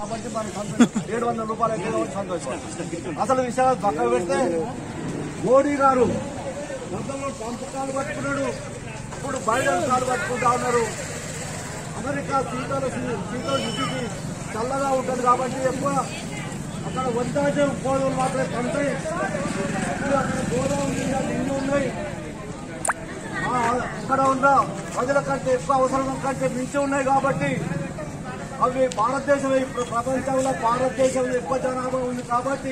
కాబట్టి మనకు సంతోషం. ఏడు వందల రూపాయలు అయితే కాబట్టి సంతోషం అసలు విషయాలు పక్కన పెడితే మోడీ గారు గతంలో ట్రంప్ కాలు పట్టుకున్నాడు ఇప్పుడు బైడెన్ కాలు పట్టుకుంటా ఉన్నారు అమెరికా శీతల శీతల స్థితికి చల్లగా ఉంటుంది కాబట్టి ఎక్కువ అక్కడ వంటాజం కోడలు మాత్రమే పంటాయి ఇప్పుడు అక్కడ గోదావరి నీళ్ళు ఇన్ని ఉన్నాయి ఆ, అక్కడ ఉన్న ప్రజల కంటే ఎక్కువ అవసరం కంటే మించి ఉన్నాయి కాబట్టి అవి భారతదేశం ఇప్పుడు ప్రపంచంలో భారతదేశంలో ఎక్కువ జనాభా ఉంది కాబట్టి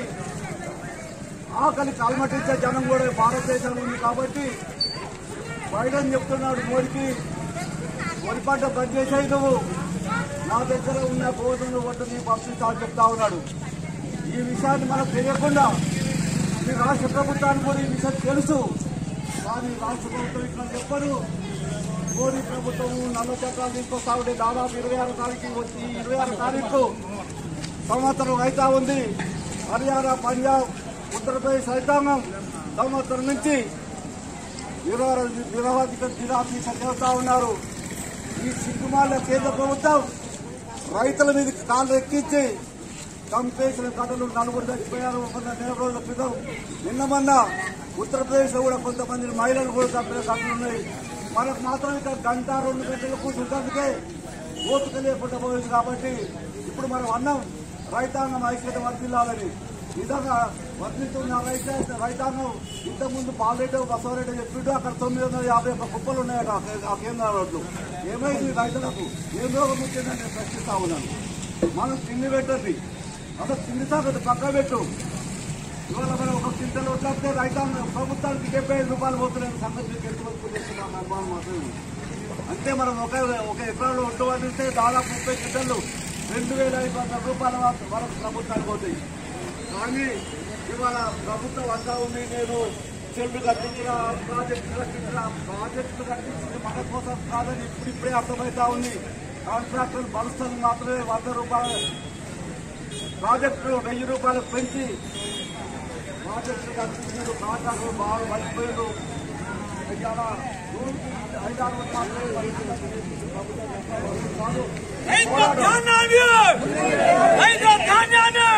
ఆకలి కల్మటించే జనం కూడా భారతదేశంలో ఉంది కాబట్టి బైడెన్ చెప్తున్నాడు మోడీకి వరి పంట బంద్ చేసేది నువ్వు నా దగ్గర ఉన్న గోధుమలు వడ్డని పంపించాలని చెప్తా ఉన్నాడు ఈ విషయాన్ని మనకు తెలియకుండా ఈ రాష్ట్ర ప్రభుత్వానికి కూడా ఈ విషయం తెలుసు కానీ రాష్ట్ర ప్రభుత్వం ఇక్కడ చెప్పరు మోడీ ప్రభుత్వం నల్ల చట్టాలు తీసుకొస్తా ఉంటే దాదాపు ఇరవై ఆరు తారీఖు వచ్చి ఇరవై ఆరు తారీఖు సంవత్సరం అయితే ఉంది హర్యానా పంజాబ్ ఉత్తరప్రదేశ్ రైతాంగం సంవత్సరం నుంచి నిరవధి నిరవధిక నిరాశ చేస్తా ఉన్నారు ఈ సిగ్గుమాల కేంద్ర ప్రభుత్వం రైతుల మీద కాళ్ళు ఎక్కించి కంపేసిన కథలు నలుగురు చచ్చిపోయారు ఒక నెల రోజుల క్రితం నిన్న మొన్న ఉత్తరప్రదేశ్ లో కూడా కొంతమంది మహిళలు కూడా చంపిన కథలు ఉన్నాయి మనకు మాత్రం ఇక్కడ గంట రెండు గంటలు కూర్చుంటే ఓపిక లేకుండా పోయింది కాబట్టి ఇప్పుడు మనం అన్నం రైతాంగం ఐక్యత వర్తిల్లాలని నిజంగా వర్తిస్తున్న రైత రైతాంగం ఇంతకుముందు పాలరెడ్డి బసవరెడ్డి చెప్పిండు అక్కడ తొమ్మిది వందల యాభై ఒక్క కుప్పలు ఉన్నాయట ఆ కే- ఆ కేంద్ర రోడ్లు ఏమైంది రైతులకు ఏం రోగం వచ్చిందని నేను ప్రశ్నిస్తా ఉన్నాను మనం తిండి పెట్టండి అసలు తిండి సాగదు పక్క పెట్టు ఇవాళ మనం ఒక కింటలు వడ్లంటే రైతాంగం ప్రభుత్వానికి డెబ్బై ఐదు రూపాయలు పోతున్నాయి సంగతి మీకు ఎంత వరకు తెలుస్తున్నా నాకు అనుమానం మాత్రమే ఉంది. అంతే మనం ఒక ఒక ఎకరాలో ఒట్టు పండిస్తే దాదాపు ముప్పై క్వింటలు రెండు వేల ఐదు వందల రూపాయల వరకు వరకు ప్రభుత్వానికి పోతాయి కానీ ఇవాళ ప్రభుత్వం అంతా ఉంది నేను చెల్లు కట్టించిన ప్రాజెక్టులు కట్టించిన ప్రాజెక్టులు కట్టించింది మన కోసం కాదని ఇప్పుడు ఇప్పుడే అర్థమవుతా ఉంది కాంట్రాక్టర్ బలుస్తుంది మాత్రమే వంద రూపాయలు ప్రాజెక్టులు వెయ్యి రూపాయలు పెంచి ప్రాజెక్టులు కట్టించారు కాంట్రాక్టులు బాగా పడిపోయారు ఇవాళ రోజుకి ఐదు ఆరు వందలు మాత్రమే పనిచేస్తున్నారు. ప్రభుత్వం కాదు. రైతు ధాన్యాన్ని రైతు ధాన్యాన్ని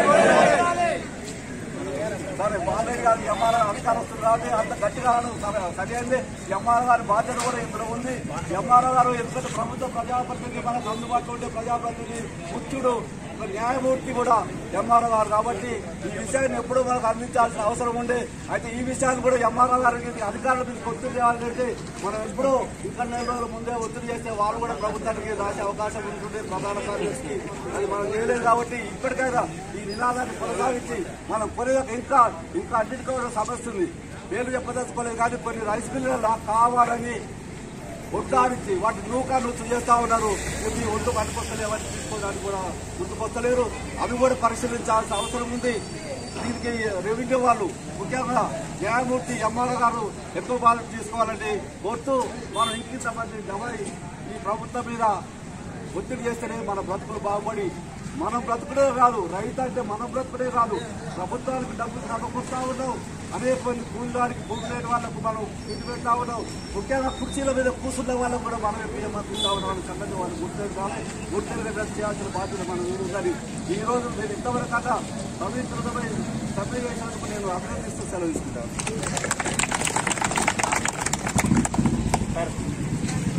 సరే బాలయ్య గారు ఎంఆర్ అధికారం వస్తుంది కాబట్టి అంత గట్టిగా అనను. సరే సరైంది ఎంఆర్ గారి బాధ్యత కూడా ఇందులో ఉంది ఎంఆర్ గారు ఎందుకంటే ప్రభుత్వ ప్రజాప్రతినిధి మనకు అందుబాటులో ఉండే ప్రజాప్రతినిధి ముఖ్యుడు ఒక న్యాయమూర్తి కూడా ఎంఆర్ఓ గారు కాబట్టి ఈ విషయాన్ని ఎప్పుడూ మనకు అందించాల్సిన అవసరం ఉంది అయితే ఈ విషయాన్ని కూడా ఎంఆర్ఓ గారికి అధికారుల మీద ఒత్తిడి చేయాలంటే మనం ఎప్పుడూ ఇక్కడ నెల రోజుల ముందే ఒత్తిడి చేస్తే వారు కూడా ప్రభుత్వానికి రాసే అవకాశం ఉంటుంది ప్రధాన కార్యదర్శికి అది మనం చేయలేదు కాబట్టి ఇప్పటికైనా ఈ నినాదాన్ని కొనసాగించి మనం కొన్ని ఇంకా ఇంకా అన్నిటికీ కూడా సమస్య ఉంది పేరు చెప్పదలుచుకోలేదు కానీ కొన్ని రైస్ మిల్లులు కావాలని ఒడ్డారించి వాటి నూకా నూచు చేస్తా ఉన్నారు ఇవి ఒడ్డు పట్టుకొస్తలేవని తీసుకోవడానికి కూడా ముందుకొస్తలేరు అవి కూడా పరిశీలించాల్సిన అవసరం ఉంది దీనికి రెవెన్యూ వాళ్ళు ముఖ్యంగా న్యాయమూర్తి ఎంఆర్ గారు ఎక్కువ బాధ్యత తీసుకోవాలని కోరుతూ మనం ఇంకింత మంది డెబ్బై ఈ ప్రభుత్వం మీద ఒత్తిడి చేస్తేనే మన బ్రతుకులు బాగుపడి మనం బ్రతుకుడే కాదు రైతు అంటే మనం బ్రతుకుడే కాదు ప్రభుత్వానికి డబ్బులు సమకూరుతా ఉన్నాం అనేక మంది కూలిదానికి భూమి లేని వాళ్ళకు మనం ఇంటి పెడతా ఉన్నాం ముఖ్యంగా కుర్చీల మీద కూర్చున్న వాళ్ళకు కూడా మనం ఏమంటుంటా ఉన్నాం అనే సంగతి వాళ్ళు గుర్తించాలి గుర్తించడం చేయాల్సిన బాధ్యత మనం మీద ఉందని ఈ రోజు నేను ఇంతవరకు అన్నా పవిత్రతమై సభ్య చేసినందుకు నేను అభినందిస్తూ సెలవు తీసుకుంటాను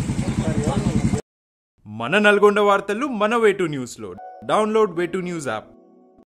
మన నల్గొండ వార్తలు మన వేటు న్యూస్లో డౌన్లోడ్ వేటు న్యూస్ యాప్